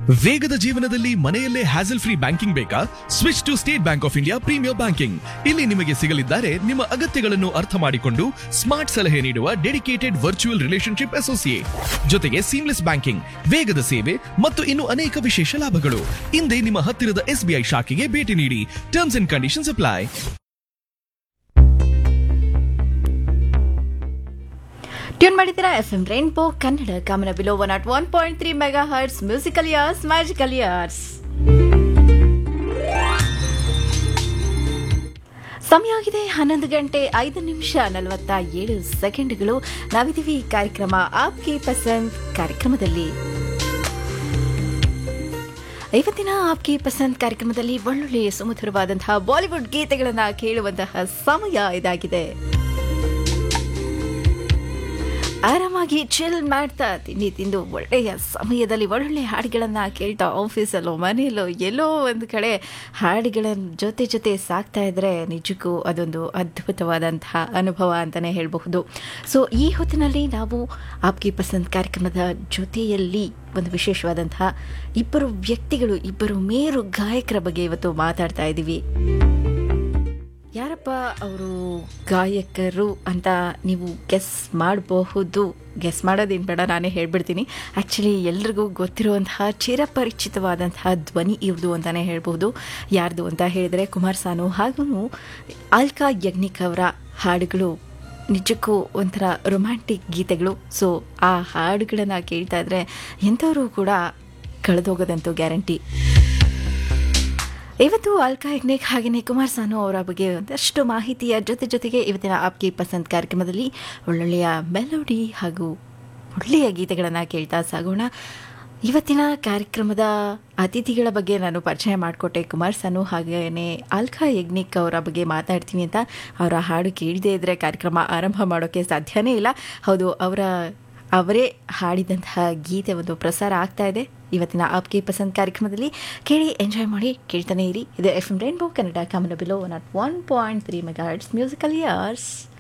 ವೇಗದ ಜೀವನದಲ್ಲಿ ಮನೆಯಲ್ಲೇ ಹ್ಯಾಸಲ್ ಫ್ರೀ ಬ್ಯಾಂಕಿಂಗ್ ಬೇಕಾ switch to State Bank of India premier banking ಇಲ್ಲಿ ನಿಮಗೆ ಸಿಗಲಿದ್ದಾರೆ ನಿಮ್ಮ ಅಗತ್ಯಗಳನ್ನು ಅರ್ಥ ಮಾಡಿಕೊಂಡು ಸ್ಮಾರ್ಟ್ ಸಲಹೆ ನೀಡುವ ಡೆಡಿಕೇಟೆಡ್ ವರ್ಚುವಲ್ ರಿಲೇಶನ್ಶಿಪ್ ಅಸೋಸಿಯೇಟ್ ಜೊತೆಗೆ ಸೀಮ್ಲೆಸ್ ಬ್ಯಾಂಕಿಂಗ್ ವೇಗದ ಸೇವೆ ಮತ್ತು ಇನ್ನು ಅನೇಕ ವಿಶೇಷ ಲಾಭಗಳು ಹಿಂದೆ ನಿಮ್ಮ ಹತ್ತಿರದ ಎಸ್ಬಿಐ ಶಾಖೆಗೆ ಭೇಟಿ ನೀಡಿ terms and conditions apply tune ಮಾಡಿದ್ದೀರಾ ಎಫ್ ಎಂ ರೈನ್ಬೋ ಕನ್ನಡ ಕಾಮನ ಬಿಲೋ one nought one point three megahertz musical years magical years ಸಮಯ ಆಗಿದೆ ಹನ್ನೊಂದು ಗಂಟೆ ಐದು ನಿಮಿಷ ನಲವತ್ತ ಏಳು ಸೆಕೆಂಡ್ಗಳು ನಾವಿದ್ದೀವಿ ಈ ಕಾರ್ಯಕ್ರಮ ಆಪ್ಗೆ ಪಸಂದ್ ಕಾರ್ಯಕ್ರಮದಲ್ಲಿ ಇವತ್ತಿನ ಆಪ್ಗೆ ಪಸಂದ್ ಕಾರ್ಯಕ್ರಮದಲ್ಲಿ ಒಳ್ಳೊಳ್ಳೆಯ ಸುಮಧುರವಾದಂತಹ ಬಾಲಿವುಡ್ ಗೀತೆಗಳನ್ನ ಕೇಳುವಂತಹ ಸಮಯ ಇದಾಗಿದೆ ಆರಾಮಾಗಿ ಚಿಲ್ ಮಾಡ್ತಾ ತಿಂಡಿ ತಿಂದು ಒಳ್ಳೆಯ ಸಮಯದಲ್ಲಿ ಒಳ್ಳೊಳ್ಳೆ ಹಾಡುಗಳನ್ನು ಕೇಳ್ತಾ ಆಫೀಸಲ್ಲೋ ಮನೆಯಲ್ಲೋ ಎಲ್ಲೋ ಒಂದು ಕಡೆ ಹಾಡುಗಳ ಜೊತೆ ಜೊತೆ ಸಾಕ್ತಾ ಇದ್ರೆ ನಿಜಕ್ಕೂ ಅದೊಂದು ಅದ್ಭುತವಾದಂತಹ ಅನುಭವ ಅಂತಲೇ ಹೇಳಬಹುದು ಸೊ ಈ ಹೊತ್ತಿನಲ್ಲಿ ನಾವು ಆಪ್ಗೆ ಪಸಂದ್ ಕಾರ್ಯಕ್ರಮದ ಜೊತೆಯಲ್ಲಿ ಒಂದು ವಿಶೇಷವಾದಂತಹ ಇಬ್ಬರು ವ್ಯಕ್ತಿಗಳು ಇಬ್ಬರು ಮೇರು ಗಾಯಕರ ಬಗ್ಗೆ ಇವತ್ತು ಮಾತಾಡ್ತಾ ಇದ್ದೀವಿ ಯಾರಪ್ಪ ಅವರು ಗಾಯಕರು ಅಂತ ನೀವು ಗೆಸ್ ಮಾಡಬಹುದು ಗೆಸ್ ಮಾಡೋದೇನು ಬೇಡ ನಾನೇ ಹೇಳ್ಬಿಡ್ತೀನಿ ಆ್ಯಕ್ಚುಲಿ ಎಲ್ರಿಗೂ ಗೊತ್ತಿರುವಂತಹ ಚಿರಪರಿಚಿತವಾದಂತಹ ಧ್ವನಿ ಇವ್ರದು ಅಂತಲೇ ಹೇಳ್ಬೋದು ಯಾರ್ದು ಅಂತ ಹೇಳಿದರೆ ಕುಮಾರ್ ಸಾನು ಹಾಗೂ ಆಲ್ಕಾ ಯಜ್ಞಿಕ್ ಅವರ ಹಾಡುಗಳು ನಿಜಕ್ಕೂ ಒಂಥರ ರೊಮ್ಯಾಂಟಿಕ್ ಗೀತೆಗಳು ಸೊ ಆ ಹಾಡುಗಳನ್ನು ಕೇಳ್ತಾ ಇದ್ರೆ ಎಂಥವರು ಕೂಡ ಕಳೆದೋಗೋದಂತೂ ಗ್ಯಾರಂಟಿ ಇವತ್ತು ಅಲ್ಕಾ ಹೆಗ್ನೇಕ್ ಹಾಗೆಯೇ ಕುಮಾರ್ ಸಾನು ಅವರ ಬಗ್ಗೆ ಒಂದಷ್ಟು ಮಾಹಿತಿಯ ಜೊತೆ ಜೊತೆಗೆ ಇವತ್ತಿನ ಆಪ್ಗೆ ಪಸಂದ್ ಕಾರ್ಯಕ್ರಮದಲ್ಲಿ ಒಳ್ಳೊಳ್ಳೆಯ ಮೆಲೋಡಿ ಹಾಗೂ ಒಳ್ಳೆಯ ಗೀತೆಗಳನ್ನು ಕೇಳ್ತಾ ಸಾಗೋಣ ಇವತ್ತಿನ ಕಾರ್ಯಕ್ರಮದ ಅತಿಥಿಗಳ ಬಗ್ಗೆ ನಾನು ಪರಿಚಯ ಮಾಡಿಕೊಟ್ಟೆ ಕುಮಾರ್ ಸಾನು ಹಾಗೆಯೇ ಅಲ್ಕಾ ಯಜ್ಞಿಕ್ ಅವರ ಬಗ್ಗೆ ಮಾತಾಡ್ತೀನಿ ಅಂತ ಅವರ ಹಾಡು ಕೇಳದೇ ಇದ್ದರೆ ಕಾರ್ಯಕ್ರಮ ಆರಂಭ ಮಾಡೋಕ್ಕೆ ಸಾಧ್ಯನೇ ಇಲ್ಲ ಹೌದು ಅವರ ಅವರೇ ಹಾಡಿದಂತಹ ಗೀತೆ ಒಂದು ಪ್ರಸಾರ ಆಗ್ತಾ ಇದೆ ಇವತ್ತಿನ ಆಪ್ಗೆ ಪಸಂದ್ ಕಾರ್ಯಕ್ರಮದಲ್ಲಿ ಕೇಳಿ ಎಂಜಾಯ್ ಮಾಡಿ ಕೇಳ್ತಾನೆ ಇರಿ ಇದು ಎಫ್ ಎಂ ರೈನ್ಬೋ ಕನ್ನಡ ಕಮಲ ಬಿಲೋ nought one point three megahertz musical years